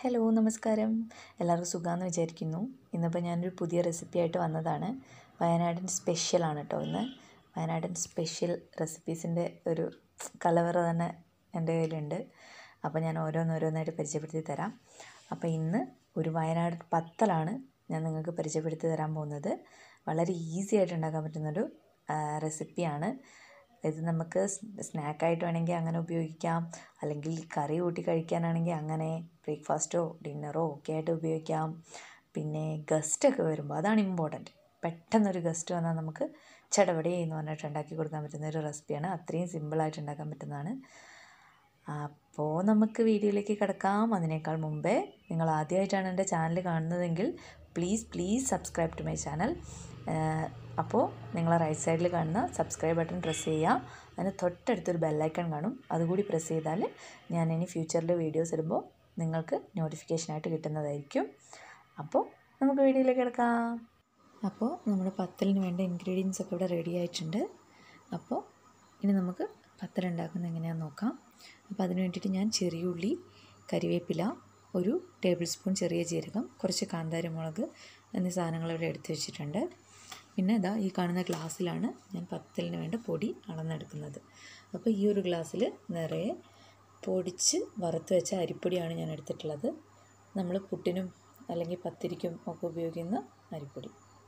hello നമസ്കാരം എല്ലാവർക്കും സുഖമാണെന്ന് വിചാരിക്കുന്നു ഇന്നിപ്പോൾ ഞാനൊരു പുതിയ റെസിപ്പി ആയിട്ട് വന്നതാണ് വയനാടൻ സ്പെഷ്യലാണ് കേട്ടോ ഇന്ന് വയനാടൻ സ്പെഷ്യൽ റെസിപ്പീസിൻ്റെ ഒരു കലവറ തന്നെ എൻ്റെ കയ്യിലുണ്ട് അപ്പോൾ ഞാൻ ഓരോന്നോരോന്നായിട്ട് പരിചയപ്പെടുത്തി തരാം അപ്പോൾ ഇന്ന് ഒരു വയനാട് പത്തലാണ് ഞാൻ നിങ്ങൾക്ക് പരിചയപ്പെടുത്തി തരാൻ പോകുന്നത് വളരെ ഈസി ആയിട്ട് ഉണ്ടാക്കാൻ പറ്റുന്നൊരു റെസിപ്പിയാണ് ഇത് നമുക്ക് സ്നാക്കായിട്ട് വേണമെങ്കിൽ അങ്ങനെ ഉപയോഗിക്കാം അല്ലെങ്കിൽ കറി കൂട്ടി കഴിക്കാനാണെങ്കിൽ അങ്ങനെ ബ്രേക്ക്ഫാസ്റ്റോ ഡിന്നറോ ഒക്കെ ആയിട്ട് ഉപയോഗിക്കാം പിന്നെ ഗസ്റ്റൊക്കെ വരുമ്പോൾ അതാണ് ഇമ്പോർട്ടൻറ്റ് പെട്ടെന്നൊരു ഗസ്റ്റ് വന്നാൽ നമുക്ക് ചടപടി എന്ന് പറഞ്ഞിട്ട് ഉണ്ടാക്കി കൊടുക്കാൻ പറ്റുന്ന ഒരു റെസിപ്പിയാണ് അത്രയും സിമ്പിളായിട്ട് ഉണ്ടാക്കാൻ പറ്റുന്നതാണ് അപ്പോൾ നമുക്ക് വീഡിയോയിലേക്ക് കിടക്കാം അതിനേക്കാൾ മുമ്പേ നിങ്ങൾ ആദ്യമായിട്ടാണ് എൻ്റെ ചാനൽ കാണുന്നതെങ്കിൽ please please subscribe to my channel അപ്പോൾ നിങ്ങൾ റൈറ്റ് സൈഡിൽ കാണുന്ന സബ്സ്ക്രൈബ് ബട്ടൺ പ്രസ് ചെയ്യുക അതിന് തൊട്ടടുത്തൊരു ബെല്ലൈക്കൺ കാണും അതുകൂടി പ്രസ് ചെയ്താൽ ഞാൻ ഇനി ഫ്യൂച്ചറിൽ വീഡിയോസ് ഇടുമ്പോൾ നിങ്ങൾക്ക് നോട്ടിഫിക്കേഷനായിട്ട് കിട്ടുന്നതായിരിക്കും അപ്പോൾ നമുക്ക് വീഡിയോയിലേക്ക് കിടക്കാം അപ്പോൾ നമ്മുടെ പത്തലിന് വേണ്ട ഇൻഗ്രീഡിയൻസ് ഒക്കെ ഇവിടെ റെഡി ആയിട്ടുണ്ട് അപ്പോൾ ഇനി നമുക്ക് പത്തൽ ഉണ്ടാക്കുന്നത് എങ്ങനെയാണെന്ന് നോക്കാം അപ്പോൾ അതിന് വേണ്ടിയിട്ട് ഞാൻ ചെറിയ ഉള്ളി കരിവേപ്പില ഒരു ടേബിൾ സ്പൂൺ ചെറിയ ജീരകം കുറച്ച് കാന്താരി മുളക് എന്നീ സാധനങ്ങൾ ഇവിടെ എടുത്തു വെച്ചിട്ടുണ്ട് പിന്നെ ഇതാ ഈ കാണുന്ന ഗ്ലാസ്സിലാണ് ഞാൻ പത്തലിന് വേണ്ട പൊടി അളന്നെടുക്കുന്നത് അപ്പോൾ ഈ ഒരു ഗ്ലാസ്സിൽ നിറയെ പൊടിച്ച് വറുത്ത് വെച്ച അരിപ്പൊടിയാണ് ഞാൻ എടുത്തിട്ടുള്ളത് നമ്മൾ പുട്ടിനും അല്ലെങ്കിൽ പത്തിരിക്കും ഒക്കെ ഉപയോഗിക്കുന്ന അരിപ്പൊടി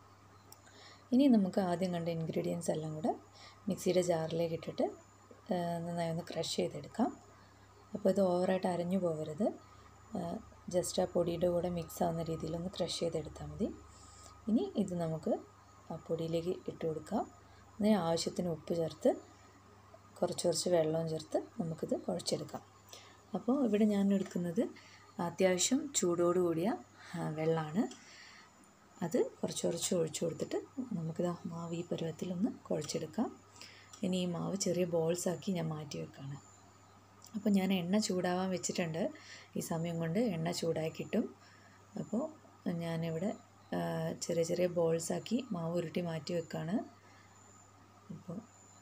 ഇനി നമുക്ക് ആദ്യം കണ്ട ഇൻഗ്രീഡിയൻസ് എല്ലാം കൂടെ മിക്സിയുടെ ജാറിലേക്ക് ഇട്ടിട്ട് നന്നായി ഒന്ന് ക്രഷ് ചെയ്തെടുക്കാം അപ്പോൾ ഇത് ഓവറായിട്ട് അരഞ്ഞു പോകരുത് ജസ്റ്റ് ആ പൊടിയുടെ കൂടെ മിക്സ് ആവുന്ന രീതിയിലൊന്ന് ക്രഷ് ചെയ്തെടുത്താൽ മതി ഇനി ഇത് നമുക്ക് ആ പൊടിയിലേക്ക് ഇട്ട് കൊടുക്കാം അതിന് ആവശ്യത്തിന് ഉപ്പ് ചേർത്ത് കുറച്ച് കുറച്ച് വെള്ളവും ചേർത്ത് നമുക്കിത് കുഴച്ചെടുക്കാം അപ്പോൾ ഇവിടെ ഞാൻ എടുക്കുന്നത് അത്യാവശ്യം ചൂടോട് കൂടിയ വെള്ളമാണ് അത് കുറച്ച് കുറച്ച് ഒഴിച്ചു കൊടുത്തിട്ട് നമുക്കിത് മാവ് ഈ പരുവത്തിലൊന്ന് കുഴച്ചെടുക്കാം ഇനി ഈ മാവ് ചെറിയ ബോൾസാക്കി ഞാൻ മാറ്റി വെക്കുകയാണ് അപ്പോൾ ഞാൻ എണ്ണ ചൂടാവാൻ വെച്ചിട്ടുണ്ട് ഈ സമയം കൊണ്ട് എണ്ണ ചൂടായി കിട്ടും അപ്പോൾ ഞാനിവിടെ ചെറിയ ചെറിയ ബോൾസാക്കി മാവ് ഉരുട്ടി മാറ്റി വെക്കുകയാണ് അപ്പോൾ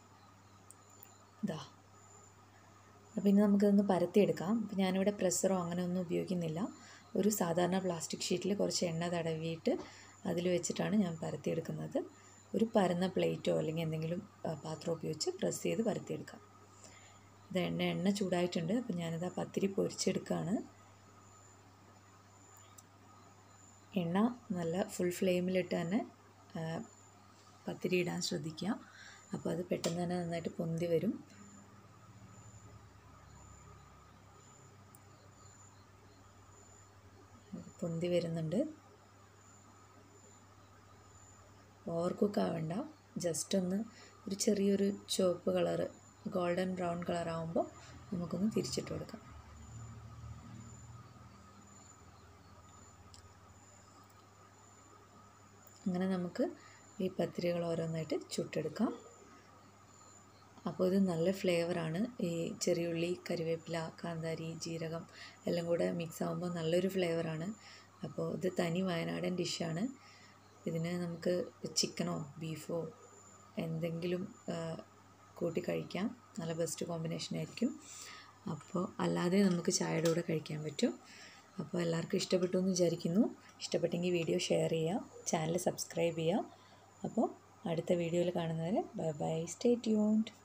ഇതാ അപ്പോൾ ഇനി നമുക്കിതൊന്ന് പരത്തിയെടുക്കാം അപ്പോൾ ഞാനിവിടെ പ്രഷറോ അങ്ങനെ ഒന്നും ഉപയോഗിക്കുന്നില്ല ഒരു സാധാരണ പ്ലാസ്റ്റിക് ഷീറ്റിൽ കുറച്ച് എണ്ണ തടവിയിട്ട് അതിൽ വെച്ചിട്ടാണ് ഞാൻ പരത്തിയെടുക്കുന്നത് ഒരു പരന്ന പ്ലേറ്റോ അല്ലെങ്കിൽ എന്തെങ്കിലും പാത്രം ഉപയോഗിച്ച് പ്രസ് ചെയ്ത് പരത്തിയെടുക്കാം ഇത് എണ്ണ എണ്ണ ചൂടായിട്ടുണ്ട് അപ്പോൾ ഞാനിത് ആ പത്തിരി പൊരിച്ചെടുക്കുകയാണ് എണ്ണ നല്ല ഫുൾ ഫ്ലെയിമിലിട്ട് തന്നെ പത്തിരി ഇടാൻ ശ്രദ്ധിക്കുക അപ്പോൾ അത് പെട്ടെന്ന് തന്നെ നന്നായിട്ട് പൊന്തി വരും പൊന്തി വരുന്നുണ്ട് ഓവർ കുക്ക് ആവണ്ട ജസ്റ്റ് ഒന്ന് ഒരു ചെറിയൊരു ചുവപ്പ് കളറ് ഗോൾഡൻ ബ്രൗൺ കളർ ആകുമ്പോൾ നമുക്കൊന്ന് തിരിച്ചിട്ട് കൊടുക്കാം അങ്ങനെ നമുക്ക് ഈ പത്തിരികൾ ഓരോന്നായിട്ട് ചുട്ടെടുക്കാം അപ്പോൾ ഇത് നല്ല ഫ്ലേവറാണ് ഈ ചെറിയുള്ളി കരിവേപ്പില കാന്താരി ജീരകം എല്ലാം കൂടെ മിക്സ് ആകുമ്പോൾ നല്ലൊരു ഫ്ലേവറാണ് അപ്പോൾ ഇത് തനി വയനാടൻ ഡിഷാണ് ഇതിന് നമുക്ക് ചിക്കനോ ബീഫോ എന്തെങ്കിലും കൂട്ടി കഴിക്കാം നല്ല ബെസ്റ്റ് കോമ്പിനേഷൻ ആയിരിക്കും അപ്പോൾ അല്ലാതെ നമുക്ക് ചായയുടെ കൂടെ കഴിക്കാൻ പറ്റും അപ്പോൾ എല്ലാവർക്കും ഇഷ്ടപ്പെട്ടു എന്ന് വിചാരിക്കുന്നു ഇഷ്ടപ്പെട്ടെങ്കിൽ വീഡിയോ ഷെയർ ചെയ്യുക ചാനൽ സബ്സ്ക്രൈബ് ചെയ്യുക അപ്പോൾ അടുത്ത വീഡിയോയിൽ കാണുന്നവരെ ബൈ ബൈ സ്റ്റേ ട്യൂൺഡ്